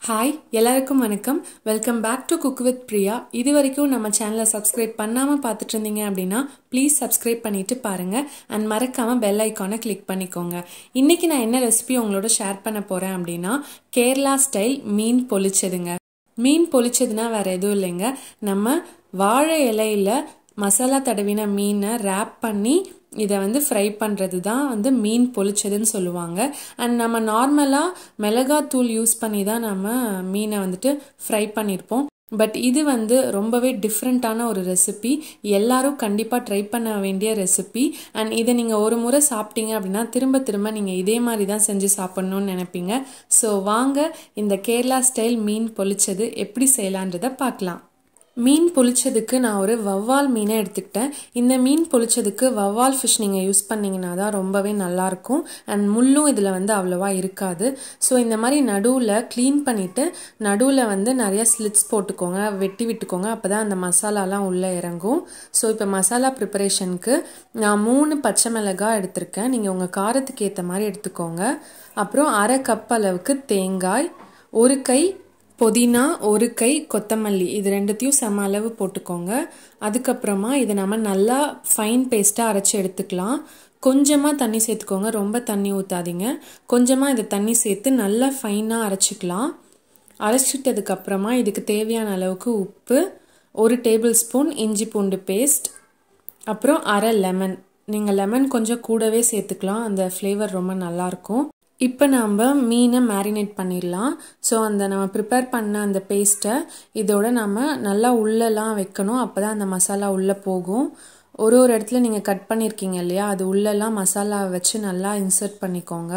hi எல்லாருக்கும் வணக்கம் welcome back to cook with Priya இது வரைக்கும் நம்ம சேனலை சப்ஸ்கிரைப் பண்ணாமல் பார்த்துட்டு இருந்தீங்க அப்படின்னா ப்ளீஸ் சப்ஸ்கிரைப் பண்ணிட்டு பாருங்க அண்ட் மறக்காமல் பெல் ஐக்கானை கிளிக் பண்ணிக்கோங்க இன்னைக்கு நான் என்ன ரெசிபி உங்களோட ஷேர் பண்ண போகிறேன் அப்படின்னா கேரளா ஸ்டைல் மீன் பொளிச்சதுங்க மீன் பொளிச்சதுன்னா வேற எதுவும் இல்லைங்க நம்ம வாழை இலையில மசாலா தடவின மீனை ரேப் பண்ணி இதை வந்து ஃப்ரை பண்ணுறது தான் வந்து மீன் பொளிச்சதுன்னு சொல்லுவாங்க அண்ட் நம்ம நார்மலாக மிளகாத்தூள் யூஸ் பண்ணி தான் நம்ம மீனை வந்துட்டு ஃப்ரை பண்ணியிருப்போம் பட் இது வந்து ரொம்பவே டிஃப்ரெண்ட்டான ஒரு ரெசிபி எல்லாரும் கண்டிப்பாக ட்ரை பண்ண வேண்டிய ரெசிபி அண்ட் இதை நீங்கள் ஒரு முறை சாப்பிட்டீங்க அப்படின்னா திரும்ப திரும்ப நீங்கள் இதே மாதிரி தான் செஞ்சு சாப்பிட்ணுன்னு நினைப்பீங்க ஸோ வாங்க இந்த கேரளா ஸ்டைல் மீன் பொளிச்சது எப்படி செய்யலான்றதை பார்க்கலாம் மீன் பொளிச்சதுக்கு நான் ஒரு வவ்வால் மீனை எடுத்துக்கிட்டேன் இந்த மீன் பொளிச்சதுக்கு வவ்வால் ஃபிஷ் நீங்கள் யூஸ் பண்ணிங்கன்னா தான் ரொம்பவே நல்லாயிருக்கும் அண்ட் முள்ளும் இதில் வந்து அவ்வளோவா இருக்காது ஸோ இந்த மாதிரி நடுவில் க்ளீன் பண்ணிவிட்டு நடுவில் வந்து நிறைய ஸ்லிட்ஸ் போட்டுக்கோங்க வெட்டி விட்டுக்கோங்க அப்போ தான் அந்த மசாலாலாம் உள்ளே இறங்கும் ஸோ இப்போ மசாலா ப்ரிப்பரேஷனுக்கு நான் மூணு பச்சை மிளகாய் எடுத்திருக்கேன் நீங்கள் உங்கள் காரத்துக்கு ஏற்ற மாதிரி எடுத்துக்கோங்க அப்புறம் அரை கப் அளவுக்கு தேங்காய் ஒரு கை புதினா ஒரு கை கொத்தமல்லி இது ரெண்டுத்தையும் சம அளவு போட்டுக்கோங்க அதுக்கப்புறமா இதை நம்ம நல்லா ஃபைன் பேஸ்ட்டாக அரைச்சி எடுத்துக்கலாம் கொஞ்சமாக தண்ணி சேர்த்துக்கோங்க ரொம்ப தண்ணி ஊற்றாதீங்க கொஞ்சமாக இதை தண்ணி சேர்த்து நல்லா ஃபைனாக அரைச்சிக்கலாம் அரைச்சிட்டதுக்கப்புறமா இதுக்கு தேவையான அளவுக்கு உப்பு ஒரு டேபிள் ஸ்பூன் இஞ்சி பூண்டு பேஸ்ட் அப்புறம் அரை லெமன் நீங்கள் லெமன் கொஞ்சம் கூடவே சேர்த்துக்கலாம் அந்த ஃப்ளேவர் ரொம்ப நல்லாயிருக்கும் இப்போ நாம் மீனை மேரினேட் பண்ணிடலாம் ஸோ அந்த நம்ம ப்ரிப்பேர் பண்ண அந்த பேஸ்ட்டை இதோட நம்ம நல்லா உள்ளெல்லாம் வைக்கணும் அப்போ தான் அந்த மசாலா உள்ளே போகும் ஒரு ஒரு இடத்துல நீங்கள் கட் பண்ணியிருக்கீங்க இல்லையா அது உள்ளெல்லாம் மசாலா வச்சு நல்லா இன்சர்ட் பண்ணிக்கோங்க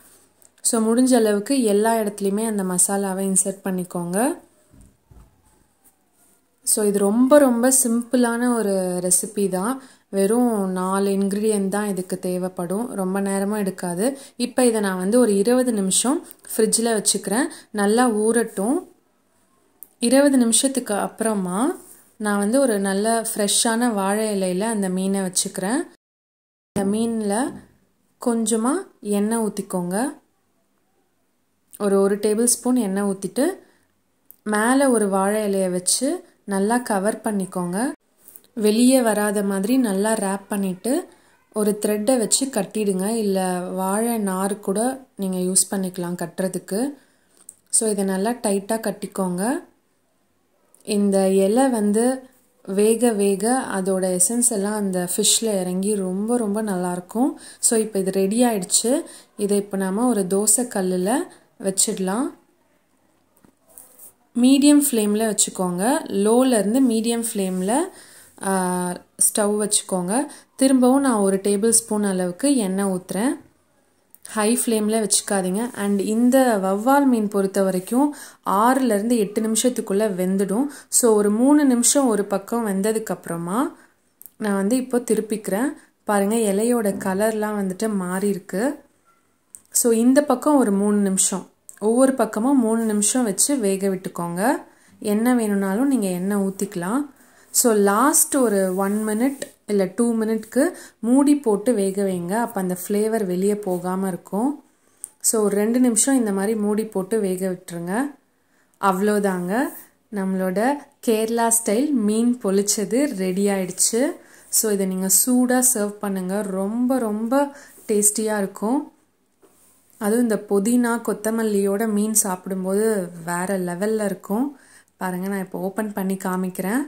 ஸோ முடிஞ்ச அளவுக்கு எல்லா இடத்துலையுமே அந்த மசாலாவை இன்சர்ட் பண்ணிக்கோங்க ஸோ இது ரொம்ப ரொம்ப சிம்பிளான ஒரு ரெசிபி தான் வெறும் நாலு இன்க்ரீடியன்ட் தான் இதுக்கு தேவைப்படும் ரொம்ப நேரமும் எடுக்காது இப்போ இதை நான் வந்து ஒரு இருபது நிமிஷம் ஃப்ரிட்ஜில் வச்சுக்கிறேன் நல்லா ஊறட்டும் இருபது நிமிஷத்துக்கு அப்புறமா நான் வந்து ஒரு நல்ல ஃப்ரெஷ்ஷான வாழை இலையில் அந்த மீனை வச்சுக்கிறேன் அந்த மீனில் கொஞ்சமாக எண்ணெய் ஊற்றிக்கோங்க ஒரு ஒரு டேபிள் ஸ்பூன் எண்ணெய் ஊற்றிட்டு மேலே ஒரு வாழை இலையை வச்சு நல்லா கவர் பண்ணிக்கோங்க வெளியே வராத மாதிரி நல்லா ரேப் பண்ணிவிட்டு ஒரு த்ரெட்டை வச்சு கட்டிடுங்க இல்லை வாழை நார் கூட நீங்கள் யூஸ் பண்ணிக்கலாம் கட்டுறதுக்கு ஸோ இதை நல்லா டைட்டாக கட்டிக்கோங்க இந்த இலை வந்து வேக வேக அதோட எசன்ஸ் எல்லாம் அந்த ஃபிஷ்ஷில் இறங்கி ரொம்ப ரொம்ப நல்லாயிருக்கும் ஸோ இப்போ இது ரெடி ஆயிடுச்சு இதை இப்போ நாம் ஒரு தோசை கல்லில் வச்சிடலாம் மீடியம் ஃப்ளேமில் வச்சுக்கோங்க லோலேருந்து மீடியம் ஃப்ளேமில் ஸ்டவ் வச்சுக்கோங்க திரும்பவும் நான் ஒரு டேபிள் ஸ்பூன் அளவுக்கு எண்ணெய் ஊற்றுறேன் ஹை ஃப்ளேமில் வச்சுக்காதீங்க அண்ட் இந்த வவ்வால் மீன் பொறுத்த வரைக்கும் ஆறுலேருந்து எட்டு நிமிஷத்துக்குள்ளே வெந்துடும் ஸோ ஒரு மூணு நிமிஷம் ஒரு பக்கம் வெந்ததுக்கப்புறமா நான் வந்து இப்போ திருப்பிக்கிறேன் பாருங்கள் இலையோட கலர்லாம் வந்துட்டு மாறி இருக்கு ஸோ இந்த பக்கம் ஒரு மூணு நிமிஷம் ஒவ்வொரு பக்கமும் மூணு நிமிஷம் வச்சு வேக விட்டுக்கோங்க எண்ணெய் வேணும்னாலும் நீங்கள் எண்ணெய் ஊற்றிக்கலாம் ஸோ லாஸ்ட் ஒரு ஒன் மினிட் இல்லை டூ மினிட்க்கு மூடி போட்டு வேக வைங்க அப்போ அந்த ஃப்ளேவர் வெளியே போகாமல் இருக்கும் ஸோ ஒரு ரெண்டு நிமிஷம் இந்த மாதிரி மூடி போட்டு வேக விட்டுருங்க அவ்வளோதாங்க நம்மளோட கேரளா ஸ்டைல் மீன் பொளிச்சது ரெடி ஆயிடுச்சு ஸோ இதை நீங்கள் சூடாக சர்வ் பண்ணுங்கள் ரொம்ப ரொம்ப டேஸ்டியாக இருக்கும் அதுவும் இந்த புதினா கொத்தமல்லியோட மீன் சாப்பிடும்போது வேறு லெவலில் இருக்கும் பாருங்கள் நான் இப்போ ஓப்பன் பண்ணி காமிக்கிறேன்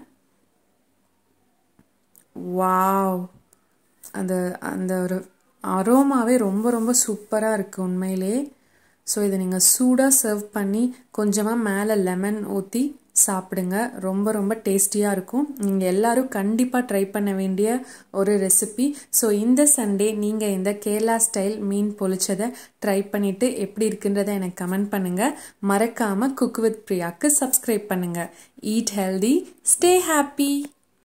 வாவ் அந்த அந்த ஒரு அரோமாவே ரொம்ப ரொம்ப சூப்பராக இருக்குது உண்மையிலே ஸோ இதை நீங்கள் சூடாக சர்வ் பண்ணி கொஞ்சமாக மேலே லெமன் ஊற்றி சாப்பிடுங்க ரொம்ப ரொம்ப டேஸ்டியாக இருக்கும் நீங்கள் எல்லோரும் கண்டிப்பாக ட்ரை பண்ண வேண்டிய ஒரு ரெசிபி ஸோ இந்த சண்டே நீங்கள் இந்த கேரளா ஸ்டைல் மீன் பொளிச்சதை ட்ரை பண்ணிவிட்டு எப்படி இருக்குன்றதை எனக்கு கமெண்ட் பண்ணுங்கள் மறக்காமல் குக் வித் பிரியாக்கு சப்ஸ்கிரைப் பண்ணுங்கள் ஈட் ஹெல்தி ஸ்டே ஹாப்பி